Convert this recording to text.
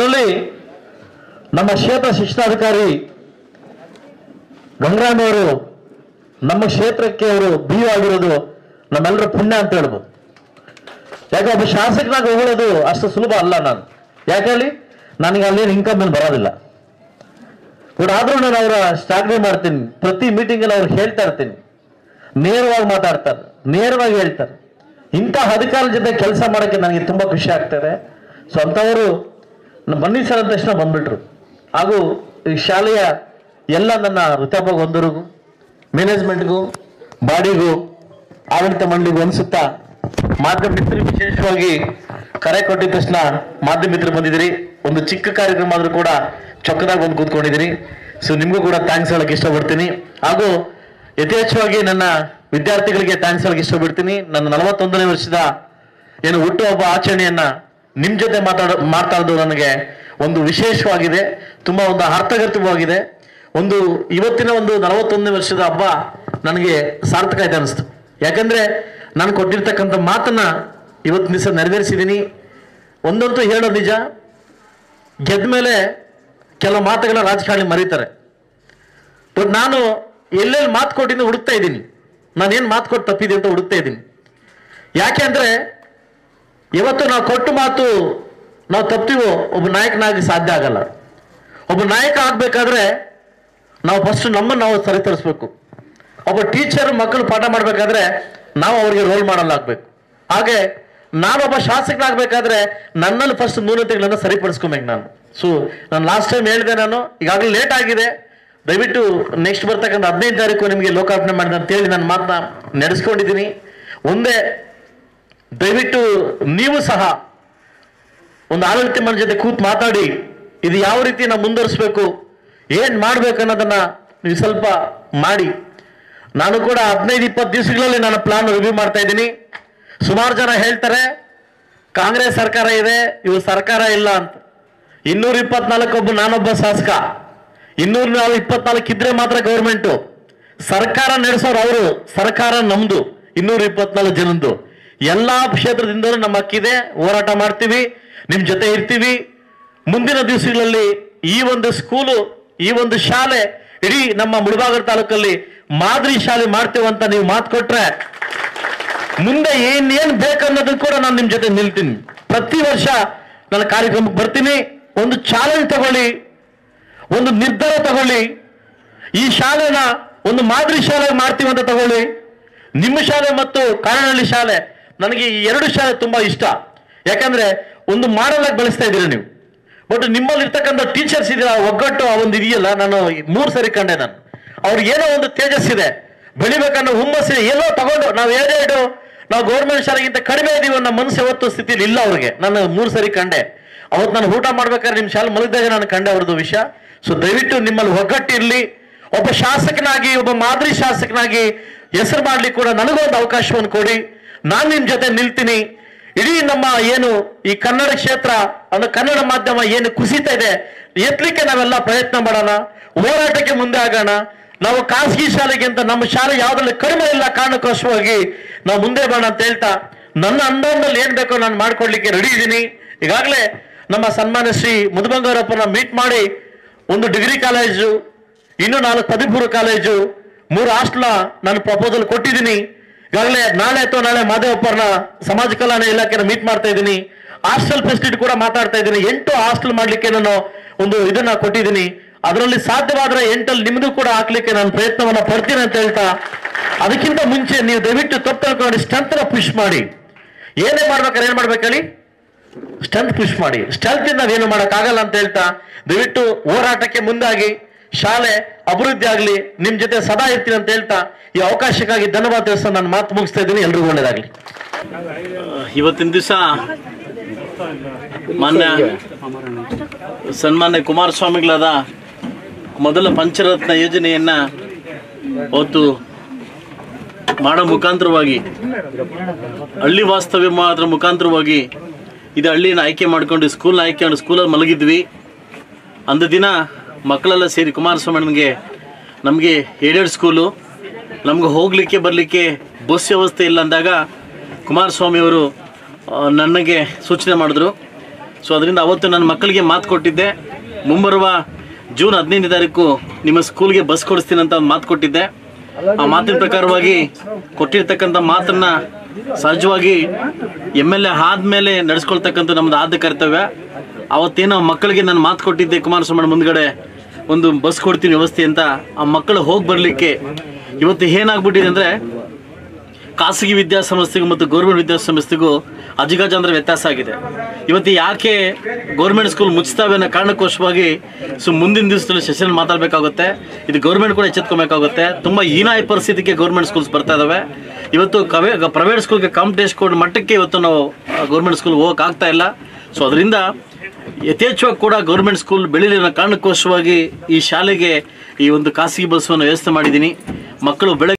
ಅದರಲ್ಲಿ ನಮ್ಮ ಕ್ಷೇತ್ರ ಶಿಕ್ಷಣಾಧಿಕಾರಿ ಗಂಗರಾಮ್ ಅವರು ನಮ್ಮ ಕ್ಷೇತ್ರಕ್ಕೆ ಅವರು ಬಿ ಆಗಿರೋದು ನಮ್ಮೆಲ್ಲರ ಪುಣ್ಯ ಅಂತ ಹೇಳ್ಬೋದು ಯಾಕೆ ಒಬ್ಬ ಶಾಸಕನಾಗಿ ಹೋಗೋದು ಅಷ್ಟು ಸುಲಭ ಅಲ್ಲ ನಾನು ಯಾಕೆ ಹೇಳಿ ನನಗೆ ಅಲ್ಲೇನು ಇನ್ಕಮ್ ಏನು ಬರೋದಿಲ್ಲ ಬಟ್ ಆದ್ರೂ ನಾನು ಅವರ ಶ್ಲಾಘನೆ ಮಾಡ್ತೀನಿ ಪ್ರತಿ ಮೀಟಿಂಗಲ್ಲಿ ಅವ್ರು ಹೇಳ್ತಾ ಇರ್ತೀನಿ ನೇರವಾಗಿ ಮಾತಾಡ್ತಾರೆ ನೇರವಾಗಿ ಹೇಳ್ತಾರೆ ಇಂಥ ಅಧಿಕಾರದ ಜೊತೆ ಕೆಲಸ ಮಾಡೋಕ್ಕೆ ನನಗೆ ತುಂಬಾ ಖುಷಿ ಆಗ್ತದೆ ಸೊ ಅಂಥವರು ನ- ಬನ್ನಿ ಸರ್ ಅಂದ ತಕ್ಷಣ ಬಂದ್ಬಿಟ್ರು ಹಾಗೂ ಈ ಶಾಲೆಯ ಎಲ್ಲ ನನ್ನ ವೃತ್ತಾಪ ಬಂಧುರಿಗೂ ಮ್ಯಾನೇಜ್ಮೆಂಟ್ಗೂ ಬಾಡಿಗೂ ಆಡಳಿತ ಮಂಡಳಿಗೂ ಅನಿಸುತ್ತಾ ಮಾಧ್ಯಮ ಮಿತ್ರರು ವಿಶೇಷವಾಗಿ ಕರೆ ಕೊಟ್ಟಿದ ತಕ್ಷಣ ಮಾಧ್ಯಮ ಮಿತ್ರರು ಬಂದಿದ್ದೀರಿ ಒಂದು ಚಿಕ್ಕ ಕಾರ್ಯಕ್ರಮ ಆದ್ರೂ ಕೂಡ ಚೊಕ್ಕದಾಗ ಬಂದು ಕೂತ್ಕೊಂಡಿದ್ದೀರಿ ಸೊ ನಿಮಗೂ ಕೂಡ ಥ್ಯಾಂಕ್ಸ್ ಹೇಳಕ್ ಇಷ್ಟಪಡ್ತೀನಿ ಹಾಗೂ ಯಥೇಚ್ಛವಾಗಿ ನನ್ನ ವಿದ್ಯಾರ್ಥಿಗಳಿಗೆ ಥ್ಯಾಂಕ್ಸ್ ಹೇಳಕ್ ಇಷ್ಟಪಡ್ತೀನಿ ನನ್ನ ನಲವತ್ತೊಂದನೇ ವರ್ಷದ ಏನು ಹುಟ್ಟುಹಬ್ಬ ಆಚರಣೆಯನ್ನ ನಿಮ್ ಜೊತೆ ಮಾತಾಡ ಮಾಡ್ತಾ ಇರೋದು ನನಗೆ ಒಂದು ವಿಶೇಷವಾಗಿದೆ ತುಂಬಾ ಒಂದು ಅರ್ಥಗರ್ಭಿತವಾಗಿದೆ ಒಂದು ಇವತ್ತಿನ ಒಂದು ನಲವತ್ತೊಂದನೇ ವರ್ಷದ ಹಬ್ಬ ನನಗೆ ಸಾರ್ಥಕ ಇದೆ ಅನಿಸ್ತು ಯಾಕಂದ್ರೆ ನಾನು ಕೊಟ್ಟಿರ್ತಕ್ಕಂಥ ಮಾತನ್ನ ಇವತ್ತಿನ ದಿವಸ ನೆರವೇರಿಸಿದ್ದೀನಿ ಒಂದಂತೂ ಹೇಳೋದು ನಿಜ ಗೆದ್ದ ಮೇಲೆ ಕೆಲವು ಮಾತುಗಳ ರಾಜಕಾರಣಿ ಮರೀತಾರೆ ಬಟ್ ನಾನು ಎಲ್ಲೆಲ್ಲಿ ಮಾತು ಕೊಟ್ಟಿದ್ದು ಹುಡುಕ್ತಾ ಇದ್ದೀನಿ ನಾನೇನು ಮಾತು ಕೊಟ್ಟು ತಪ್ಪಿದೆ ಅಂತ ಹುಡುಕ್ತಾ ಇದ್ದೀನಿ ಯಾಕೆ ಅಂದ್ರೆ ಇವತ್ತು ನಾವು ಕೊಟ್ಟು ಮಾತು ನಾವು ತಪ್ತೀವೋ ಒಬ್ಬ ನಾಯಕನಾಗಿ ಸಾಧ್ಯ ಆಗಲ್ಲ ಒಬ್ಬ ನಾಯಕ ಆಗ್ಬೇಕಾದ್ರೆ ನಾವು ಫಸ್ಟ್ ನಮ್ಮನ್ನು ನಾವು ಸರಿತರಿಸ್ಬೇಕು ಒಬ್ಬ ಟೀಚರ್ ಮಕ್ಕಳು ಪಾಠ ಮಾಡಬೇಕಾದ್ರೆ ನಾವು ಅವರಿಗೆ ರೋಲ್ ಮಾಡಲ್ ಆಗ್ಬೇಕು ಹಾಗೆ ನಾನೊಬ್ಬ ಶಾಸಕನಾಗಬೇಕಾದ್ರೆ ನನ್ನಲ್ಲಿ ಫಸ್ಟ್ ನ್ಯೂನತೆಗಳನ್ನು ಸರಿಪಡಿಸ್ಕೊಬೇಕು ನಾನು ಸೊ ನಾನು ಲಾಸ್ಟ್ ಟೈಮ್ ಹೇಳಿದೆ ನಾನು ಈಗಾಗಲೇ ಲೇಟ್ ಆಗಿದೆ ದಯವಿಟ್ಟು ನೆಕ್ಸ್ಟ್ ಬರ್ತಕ್ಕಂಥ ಹದಿನೈದು ತಾರೀಕು ನಿಮಗೆ ಲೋಕಾರ್ಪಣೆ ಮಾಡಿದೆ ಅಂತ ಹೇಳಿ ನಾನು ಮಾತನ್ನ ನಡೆಸ್ಕೊಂಡಿದ್ದೀನಿ ಒಂದೇ ದಯವಿಟ್ಟು ನೀವು ಸಹ ಒಂದು ಆಡಳಿತ ಮಂಡಳಿ ಜೊತೆ ಕೂತ್ ಮಾತಾಡಿ ಇದು ಯಾವ ರೀತಿ ನಾವು ಮುಂದುವರಿಸ್ಬೇಕು ಏನ್ ಮಾಡ್ಬೇಕು ಅನ್ನೋದನ್ನ ನೀವು ಸ್ವಲ್ಪ ಮಾಡಿ ನಾನು ಕೂಡ ಹದಿನೈದು ಇಪ್ಪತ್ತು ದಿವಸಗಳಲ್ಲಿ ನಾನು ಪ್ಲಾನ್ ರಿವ್ಯೂ ಮಾಡ್ತಾ ಇದ್ದೀನಿ ಸುಮಾರು ಜನ ಹೇಳ್ತಾರೆ ಕಾಂಗ್ರೆಸ್ ಸರ್ಕಾರ ಇದೆ ಇವು ಸರ್ಕಾರ ಇಲ್ಲ ಅಂತ ಇನ್ನೂರ ಇಪ್ಪತ್ನಾಲ್ಕು ಒಬ್ಬ ನಾನೊಬ್ಬ ಶಾಸಕ ಇನ್ನೂರ ನಾವು ಇಪ್ಪತ್ನಾಲ್ಕು ಇದ್ರೆ ಮಾತ್ರ ಗೌರ್ಮೆಂಟು ಸರ್ಕಾರ ನಡೆಸೋರು ಅವರು ಸರ್ಕಾರ ನಮ್ದು ಇನ್ನೂರ ಇಪ್ಪತ್ನಾಲ್ಕು ಜನದ್ದು ಎಲ್ಲಾ ಕ್ಷೇತ್ರದಿಂದಲೂ ನಮ್ಮ ಹಕ್ಕಿದೆ ಹೋರಾಟ ಮಾಡ್ತೀವಿ ನಿಮ್ ಜೊತೆ ಇರ್ತೀವಿ ಮುಂದಿನ ದಿವಸಗಳಲ್ಲಿ ಈ ಒಂದು ಸ್ಕೂಲು ಈ ಒಂದು ಶಾಲೆ ಇಡೀ ನಮ್ಮ ಮುಳಬಾಗಲ ತಾಲೂಕಲ್ಲಿ ಮಾದರಿ ಶಾಲೆ ಮಾಡ್ತೇವೆ ಅಂತ ನೀವು ಮಾತು ಕೊಟ್ರೆ ಮುಂದೆ ಏನೇನ್ ಬೇಕನ್ನೋದನ್ನ ಕೂಡ ನಾನು ನಿಮ್ ಜೊತೆ ನಿಲ್ತೀನಿ ಪ್ರತಿ ವರ್ಷ ನನ್ನ ಕಾರ್ಯಕ್ರಮಕ್ಕೆ ಬರ್ತೀನಿ ಒಂದು ಚಾಲೆಂಜ್ ತಗೊಳ್ಳಿ ಒಂದು ನಿರ್ಧಾರ ತಗೊಳ್ಳಿ ಈ ಶಾಲೆನ ಒಂದು ಮಾದರಿ ಶಾಲೆ ಮಾಡ್ತೀವಿ ಅಂತ ತಗೊಳ್ಳಿ ನಿಮ್ಮ ಶಾಲೆ ಮತ್ತು ಕಾರಣಹಳ್ಳಿ ಶಾಲೆ ನನಗೆ ಈ ಎರಡು ಶಾಲೆ ತುಂಬಾ ಇಷ್ಟ ಯಾಕಂದ್ರೆ ಒಂದು ಮಾಡಲ್ ಆಗಿ ಬೆಳೆಸ್ತಾ ಇದ್ದೀರಾ ನೀವು ಬಟ್ ನಿಮ್ಮಲ್ಲಿ ಇರ್ತಕ್ಕಂಥ ಟೀಚರ್ಸ್ ಇದೆಯಲ್ಲ ಒಗ್ಗಟ್ಟು ಆ ಒಂದು ಇದೆಯಲ್ಲ ನಾನು ಮೂರ್ ಸರಿ ಕಂಡೆ ನಾನು ಅವ್ರಿಗೆ ಏನೋ ಒಂದು ತೇಜಸ್ ಇದೆ ಬೆಳಿಬೇಕನ್ನೋ ಹುಮ್ಮಸ್ಸಿದೆ ಎಲ್ಲೋ ತಗೊಂಡು ನಾವು ಎರಡೆರಡು ನಾವು ಗೌರ್ಮೆಂಟ್ ಶಾಲೆಗಿಂತ ಕಡಿಮೆ ಇದೀವಿ ಅನ್ನೋ ಮನಸ್ಸು ಯಾವತ್ತು ಸ್ಥಿತಿಲಿ ಇಲ್ಲ ಅವ್ರಿಗೆ ನಾನು ಮೂರ್ ಸರಿ ಕಂಡೆ ಅವತ್ತು ನಾನು ಊಟ ಮಾಡ್ಬೇಕಾದ್ರೆ ನಿಮ್ಮ ಶಾಲೆ ಮಲಗಿದಾಗ ನಾನು ಕಂಡೆ ಅವ್ರದ್ದು ವಿಷಯ ಸೊ ದಯವಿಟ್ಟು ನಿಮ್ಮಲ್ಲಿ ಒಗ್ಗಟ್ಟಿರ್ಲಿ ಒಬ್ಬ ಶಾಸಕನಾಗಿ ಒಬ್ಬ ಮಾದರಿ ಶಾಸಕನಾಗಿ ಹೆಸರು ಮಾಡ್ಲಿಕ್ಕೆ ಕೂಡ ನನಗೊಂದು ಅವಕಾಶವನ್ನು ಕೊಡಿ ನಾನು ನಿಮ್ ಜೊತೆ ನಿಲ್ತೀನಿ ಇಡೀ ನಮ್ಮ ಏನು ಈ ಕನ್ನಡ ಕ್ಷೇತ್ರ ಅಂದ್ರೆ ಕನ್ನಡ ಮಾಧ್ಯಮ ಏನು ಕುಸಿತಾ ಇದೆ ಎತ್ತಲಿಕ್ಕೆ ನಾವೆಲ್ಲ ಪ್ರಯತ್ನ ಮಾಡೋಣ ಹೋರಾಟಕ್ಕೆ ಮುಂದೆ ಆಗೋಣ ನಾವು ಖಾಸಗಿ ಶಾಲೆಗಿಂತ ನಮ್ಮ ಶಾಲೆ ಯಾವ್ದ್ರಲ್ಲಿ ಕಡಿಮೆ ಇಲ್ಲ ಕಾರಣಕ್ಕೋಸ್ಕರವಾಗಿ ನಾವು ಮುಂದೆ ಬರೋಣ ಅಂತ ಹೇಳ್ತಾ ನನ್ನ ಅನುದಾನದಲ್ಲಿ ಏನ್ ಬೇಕೋ ನಾನು ಮಾಡ್ಕೊಡ್ಲಿಕ್ಕೆ ರೆಡಿ ಇದ್ದೀನಿ ಈಗಾಗಲೇ ನಮ್ಮ ಸನ್ಮಾನ್ಯ ಶ್ರೀ ಮುದುಬಂಗಾರಪ್ಪನ ಮೀಟ್ ಮಾಡಿ ಒಂದು ಡಿಗ್ರಿ ಕಾಲೇಜು ಇನ್ನು ನಾಲ್ಕು ಪದವಿ ಪೂರ್ವ ಕಾಲೇಜು ಮೂರು ಹಾಸ್ಟೆಲ್ ನಾನು ಪ್ರಪೋಸಲ್ ಕೊಟ್ಟಿದ್ದೀನಿ ಈಗಾಗಲೇ ನಾಳೆ ಅಥವಾ ನಾಳೆ ಮಾದೇವಪ್ಪರನ್ನ ಸಮಾಜ ಕಲ್ಯಾಣ ಇಲಾಖೆನ ಮೀಟ್ ಮಾಡ್ತಾ ಇದ್ದೀನಿ ಹಾಸ್ಟೆಲ್ ಫೆಸಿಲಿಟಿ ಕೂಡ ಮಾತಾಡ್ತಾ ಇದ್ದೀನಿ ಎಂಟು ಹಾಸ್ಟೆಲ್ ಮಾಡ್ಲಿಕ್ಕೆ ನಾನು ಒಂದು ಇದನ್ನ ಕೊಟ್ಟಿದ್ದೀನಿ ಅದರಲ್ಲಿ ಸಾಧ್ಯವಾದ್ರೆ ಎಂಟಲ್ಲಿ ನಿಮ್ದು ಕೂಡ ಹಾಕ್ಲಿಕ್ಕೆ ನಾನು ಪ್ರಯತ್ನವನ್ನ ಪಡ್ತೀನಿ ಅಂತ ಹೇಳ್ತಾ ಅದಕ್ಕಿಂತ ಮುಂಚೆ ನೀವು ದಯವಿಟ್ಟು ತಪ್ಪು ತಿಳ್ಕೊಂಡು ಸ್ಟ್ರೆಂತ್ ಪುಷ್ ಮಾಡಿ ಏನೇ ಮಾಡ್ಬೇಕಾದ್ರೆ ಏನ್ ಮಾಡ್ಬೇಕು ಹೇಳಿ ಸ್ಟ್ರೆಂತ್ ಪುಷ್ ಮಾಡಿ ಸ್ಟ್ರೆಂತ್ ಇಂದ ನಾವೇನು ಆಗಲ್ಲ ಅಂತ ಹೇಳ್ತಾ ದಯವಿಟ್ಟು ಹೋರಾಟಕ್ಕೆ ಮುಂದಾಗಿ ಶಾಲೆ ಅಭಿವೃದ್ಧಿ ಆಗ್ಲಿ ನಿಮ್ ಜೊತೆ ಸದಾ ಇರ್ತೀನಿ ಅಂತ ಹೇಳ್ತಾ ಈ ಅವಕಾಶಕ್ಕಾಗಿ ಧನ್ಯವಾದ ತಿಳಿಸ ನಾನು ಮಾತು ಮುಗಿಸ್ತಾ ಇದ್ದೀನಿ ಎಲ್ರಿಗೂ ಒಳ್ಳೇದಾಗ್ಲಿ ಇವತ್ತಿನ ದಿವಸ ಮಾನ್ಯ ಸನ್ಮಾನ್ಯ ಕುಮಾರಸ್ವಾಮಿಗಳಾದ ಮೊದಲ ಪಂಚರತ್ನ ಯೋಜನೆಯನ್ನ ಅವತ್ತು ಮಾಡೋ ಮುಖಾಂತರವಾಗಿ ಹಳ್ಳಿ ವಾಸ್ತವ್ಯ ಮಾಡೋದ್ರ ಮುಖಾಂತರವಾಗಿ ಇದು ಹಳ್ಳಿನ ಆಯ್ಕೆ ಮಾಡ್ಕೊಂಡು ಸ್ಕೂಲ್ನ ಆಯ್ಕೆ ಮಾಡಿ ಸ್ಕೂಲಲ್ಲಿ ಮಲಗಿದ್ವಿ ಅಂದ ದಿನ ಮಕ್ಕಳೆಲ್ಲ ಸೇರಿ ಕುಮಾರಸ್ವಾಮಿ ನಮಗೆ ಏಡೆಡ್ ಸ್ಕೂಲು ನಮ್ಗೆ ಹೋಗಲಿಕ್ಕೆ ಬರಲಿಕ್ಕೆ ಬಸ್ ವ್ಯವಸ್ಥೆ ಇಲ್ಲ ಅಂದಾಗ ಕುಮಾರಸ್ವಾಮಿ ಅವರು ಆ, ನನಗೆ ಸೂಚನೆ ಮಾಡಿದ್ರು ಸೊ ಅದರಿಂದ ಅವತ್ತು ನನ್ನ ಮಕ್ಕಳಿಗೆ ಮಾತು ಕೊಟ್ಟಿದ್ದೆ ಮುಂಬರುವ ಜೂನ್ ಹದಿನೈದನೇ ತಾರೀಕು ನಿಮ್ಮ ಸ್ಕೂಲ್ಗೆ ಬಸ್ ಕೊಡಿಸ್ತೀನಿ ಅಂತ ಒಂದು ಮಾತು ಕೊಟ್ಟಿದ್ದೆ ಆ ಮಾತಿನ ಪ್ರಕಾರವಾಗಿ ಕೊಟ್ಟಿರ್ತಕ್ಕಂಥ ಮಾತನ್ನ ಸಹಜವಾಗಿ ಎಮ್ ಎಲ್ ಎ ಆದ್ಮೇಲೆ ನಡೆಸ್ಕೊಳ್ತಕ್ಕಂಥ ನಮ್ದು ಆದ್ಯ ಕರ್ತವ್ಯ ಅವತ್ತೇನೋ ಮಕ್ಕಳಿಗೆ ನಾನು ಮಾತು ಕೊಟ್ಟಿದ್ದೆ ಕುಮಾರಸ್ವಾಮಿ ಮುಂದ್ಗಡೆ ಒಂದು ಬಸ್ ಕೊಡ್ತೀನಿ ವ್ಯವಸ್ಥೆ ಅಂತ ಆ ಮಕ್ಕಳು ಹೋಗಿ ಬರಲಿಕ್ಕೆ ಇವತ್ತು ಏನಾಗ್ಬಿಟ್ಟಿದೆ ಅಂದರೆ ಖಾಸಗಿ ವಿದ್ಯಾಸಂಸ್ಥೆಗೂ ಮತ್ತು ಗೌರ್ಮೆಂಟ್ ವಿದ್ಯಾಸಂಸ್ಥೆಗೂ ಅಜಿಗಜಾಂತರ ವ್ಯತ್ಯಾಸ ಆಗಿದೆ ಇವತ್ತು ಯಾಕೆ ಗೌರ್ಮೆಂಟ್ ಸ್ಕೂಲ್ ಮುಚ್ತಾವೆ ಅನ್ನೋ ಕಾರಣಕ್ಕೋಸ್ಕರವಾಗಿ ಸೊ ಮುಂದಿನ ದಿವಸದಲ್ಲಿ ಸೆಷನ್ ಮಾತಾಡಬೇಕಾಗುತ್ತೆ ಇದು ಗೌರ್ಮೆಂಟ್ ಕೂಡ ಎಚ್ಚೆತ್ಕೊಬೇಕಾಗುತ್ತೆ ತುಂಬ ಹೀನಾಯ ಪರಿಸ್ಥಿತಿಗೆ ಗೌರ್ಮೆಂಟ್ ಸ್ಕೂಲ್ಸ್ ಬರ್ತಾ ಇದಾವೆ ಇವತ್ತು ಕವೆ ಪ್ರೈವೇಟ್ ಸ್ಕೂಲ್ಗೆ ಕಾಂಪಿಟೇಷನ್ ಕೊಡೋ ಮಟ್ಟಕ್ಕೆ ಇವತ್ತು ನಾವು ಗೌರ್ಮೆಂಟ್ ಸ್ಕೂಲ್ ಹೋಗಕ್ಕೆ ಆಗ್ತಾ ಇಲ್ಲ ಸೊ ಅದರಿಂದ ಯಥೇಚ್ಛವಾಗಿ ಕೂಡ ಗೌರ್ಮೆಂಟ್ ಸ್ಕೂಲ್ ಬೆಳೀಲಿ ಅನ್ನೋ ಕಾರಣಕ್ಕೋಸ್ಕರವಾಗಿ ಈ ಶಾಲೆಗೆ ಈ ಒಂದು ಖಾಸಗಿ ಬಸ್ಸನ್ನು ವ್ಯವಸ್ಥೆ ಮಾಡಿದ್ದೀನಿ ಮಕ್ಕಳು ಬೆಳಗ್ಗೆ